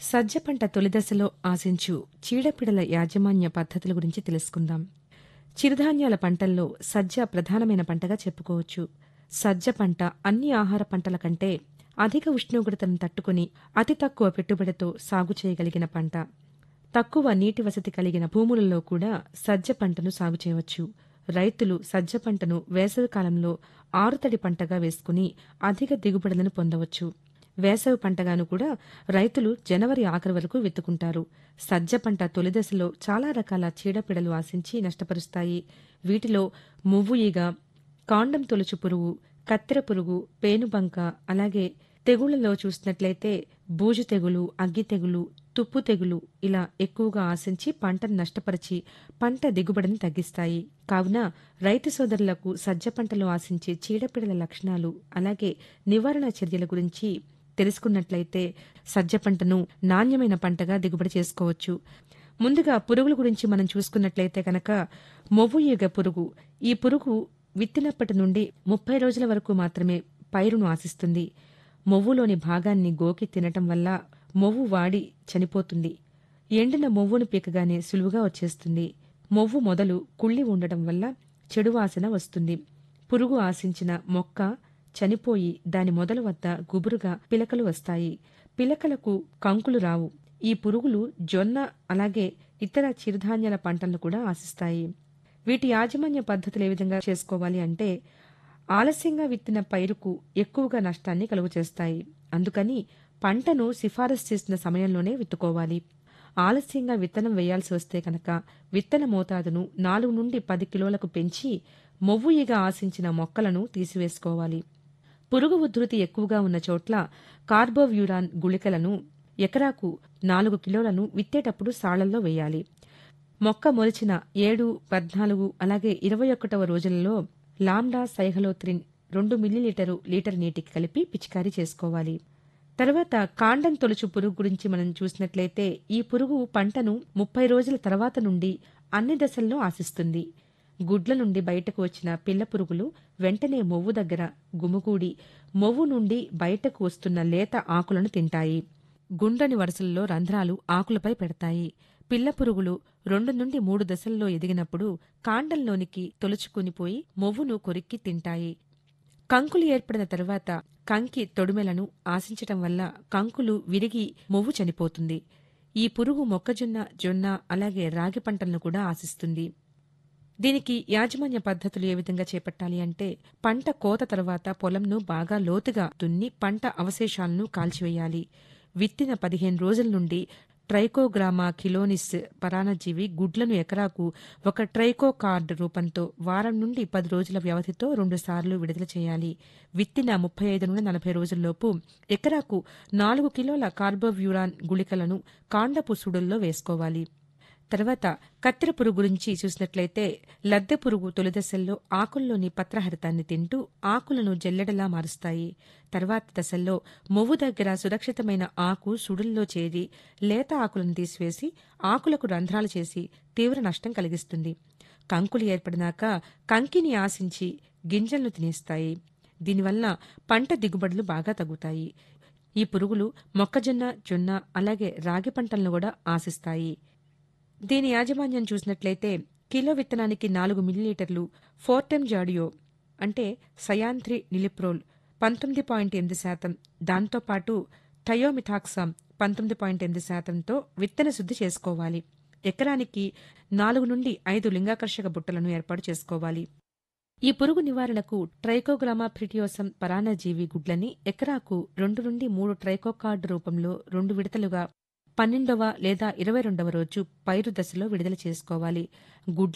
సజ్జ పంట తొలి దశలో ఆశించు చీడపీడల యాజమాన్య పద్ధతుల గురించి తెలుసుకుందాం చిరుధాన్యాల పంటల్లో సజ్జ ప్రధానమైన పంటగా చెప్పుకోవచ్చు సజ్జ పంట అన్ని ఆహార పంటల కంటే అధిక ఉష్ణోగ్రతను తట్టుకుని అతి తక్కువ పెట్టుబడితో సాగు చేయగలిగిన పంట తక్కువ నీటి వసతి కలిగిన భూములలో కూడా సజ్జ పంటను సాగు చేయవచ్చు రైతులు సజ్జ పంటను వేసవి కాలంలో ఆరుతడి పంటగా వేసుకుని అధిక దిగుబడులను పొందవచ్చు వేసవి పంటగాను కూడా రైతులు జనవరి ఆఖరి వరకు విత్తుకుంటారు సజ్జ పంట తొలి దశలో చాలా రకాల చీడపీడలు ఆశించి నష్టపరుస్తాయి వీటిలో మువ్వు ఈగ కాండం తొలుచు పురుగు కత్తెర పురుగు పేనుబంక అలాగే తెగుళ్లలో చూసినట్లయితే బూజు తెగులు అగ్గి తెగులు తుప్పు తెగులు ఇలా ఎక్కువగా ఆశించి పంటను నష్టపరిచి పంట దిగుబడిని తగ్గిస్తాయి కావున రైతు సోదరులకు సజ్జ పంటలో ఆశించే చీడపీడల లక్షణాలు అలాగే నివారణ చర్యల గురించి తెలుసుకున్నట్లయితే సజ్జ పంటను నాణ్యమైన పంటగా దిగుబడి చేసుకోవచ్చు ముందుగా పురుగుల గురించి మనం చూసుకున్నట్లయితే కనుక మొవ్వు ఈగ పురుగు ఈ పురుగు విత్తినప్పటి నుండి ముప్పై రోజుల వరకు మాత్రమే పైరును ఆశిస్తుంది మొవ్వులోని భాగాన్ని గోకి తినటం వల్ల మొవ్వు వాడి చనిపోతుంది ఎండిన మొవ్వును పీకగానే సులువుగా వచ్చేస్తుంది మొవ్వు మొదలు కుళ్ళి ఉండటం వల్ల చెడు వాసన వస్తుంది పురుగు ఆశించిన మొక్క చనిపోయి దాని మొదల వద్ద గుబురుగా పిలకలు వస్తాయి పిలకలకు కంకులు రావు ఈ పురుగులు జొన్న అలాగే ఇతర చిరుధాన్యాల పంటలను కూడా ఆశిస్తాయి వీటి యాజమాన్య పద్ధతులు ఏ విధంగా చేసుకోవాలి అంటే ఆలస్యంగా విత్తిన పైరుకు ఎక్కువగా నష్టాన్ని కలుగచేస్తాయి అందుకని పంటను సిఫారసు చేసిన సమయంలోనే విత్తుకోవాలి ఆలస్యంగా విత్తనం వేయాల్సి వస్తే కనుక విత్తన మోతాదును నాలుగు నుండి పది కిలోలకు పెంచి మొవ్వు ఈగ ఆశించిన మొక్కలను తీసివేసుకోవాలి పురుగు ఉధృతి ఎక్కువగా ఉన్న చోట్ల కార్బోవ్యూరాన్ గుళికలను ఎకరాకు నాలుగు కిలోలను విత్తేటప్పుడు సాళ్లల్లో వేయాలి మొక్క మొలిచిన ఏడు పద్నాలుగు అలాగే ఇరవై ఒకటవ రోజులలో లాండా సైహలోత్రిన్ రెండు మిల్లీలీటరు లీటర్ నీటికి కలిపి పిచికారీ చేసుకోవాలి తర్వాత కాండం తొలుచు పురుగు గురించి మనం చూసినట్లయితే ఈ పురుగు పంటను ముప్పై రోజుల తర్వాత నుండి అన్ని దశల్లో ఆశిస్తుంది గుడ్ల నుండి బయటకు వచ్చిన పిల్ల పురుగులు వెంటనే మొవ్వు దగ్గర గుమిగూడి మొవ్వు నుండి బయటకు వస్తున్న లేత ఆకులను తింటాయి గుండ్రని వరుసల్లో రంధ్రాలు ఆకులపై పెడతాయి పిల్ల పురుగులు రెండు నుండి మూడు దశల్లో ఎదిగినప్పుడు కాండంలోనికి తొలుచుకునిపోయి మొవ్వును కొరిక్కి తింటాయి కంకులు ఏర్పడిన తరువాత కంకి తొడుమెలను ఆశించటం వల్ల కంకులు విరిగి మొవ్వు చనిపోతుంది ఈ పురుగు మొక్కజొన్న జొన్న అలాగే రాగి పంటలను కూడా ఆశిస్తుంది దీనికి యాజమాన్య పద్ధతులు ఏ విధంగా చేపట్టాలి అంటే పంట కోత తర్వాత పొలంను బాగా లోతుగా దున్ని పంట అవశేషాలను కాల్చివేయాలి విత్తిన పదిహేను రోజుల నుండి ట్రైకోగ్రామా కిలోనిస్ పరాణజీవి గుడ్లను ఎకరాకు ఒక ట్రైకో కార్డ్ రూపంతో వారం నుండి పది రోజుల వ్యవధితో రెండుసార్లు విడుదల చేయాలి విత్తిన ముప్పై ఐదు నుండి నలభై రోజుల్లోపు ఎకరాకు నాలుగు కిలోల కార్బోవ్యూరాన్ గుళికలను కాండపు సుడుల్లో వేసుకోవాలి తర్వాత కత్తెర పురుగు గురించి చూసినట్లయితే లద్దె పురుగు తొలిదశల్లో ఆకుల్లోని పత్రహరితాన్ని తింటూ ఆకులను జల్లెడలా మారుస్తాయి తర్వాత దశల్లో మొవ్వు దగ్గర సురక్షితమైన ఆకు సుడుల్లో చేరి లేత ఆకులను తీసివేసి ఆకులకు రంధ్రాలు చేసి తీవ్ర నష్టం కలిగిస్తుంది కంకులు ఏర్పడినాక కంకిని ఆశించి గింజలను తినేస్తాయి దీనివల్ల పంట దిగుబడులు బాగా తగ్గుతాయి ఈ పురుగులు మొక్కజొన్న జొన్న అలాగే రాగి పంటలను కూడా ఆశిస్తాయి దీని యాజమాన్యం చూసినట్లయితే కిలో విత్తనానికి నాలుగు మిల్లీలీటర్లు ఫోర్టెమ్ జాడియో అంటే సయాంత్రి నిలిప్రోల్ పంతొమ్మిది పాయింట్ ఎనిమిది శాతం దాంతోపాటు థయోమిథాక్సామ్ పంతొమ్మిది పాయింట్ ఎనిమిది శాతంతో విత్తన శుద్ధి చేసుకోవాలి ఎకరానికి నాలుగు నుండి ఐదు లింగాకర్షక బుట్టలను ఏర్పాటు చేసుకోవాలి ఈ పురుగు నివారణకు ట్రైకోగ్రామా ప్రిటియోసం పరాన్నజీవి గుడ్లని ఎకరాకు రెండు నుండి మూడు ట్రైకోకార్డ్ రూపంలో రెండు విడతలుగా పన్నెండవ లేదా ఇరవై రెండవ రోజు పైరు దశలో విడుదల చేసుకోవాలి గుడ్ల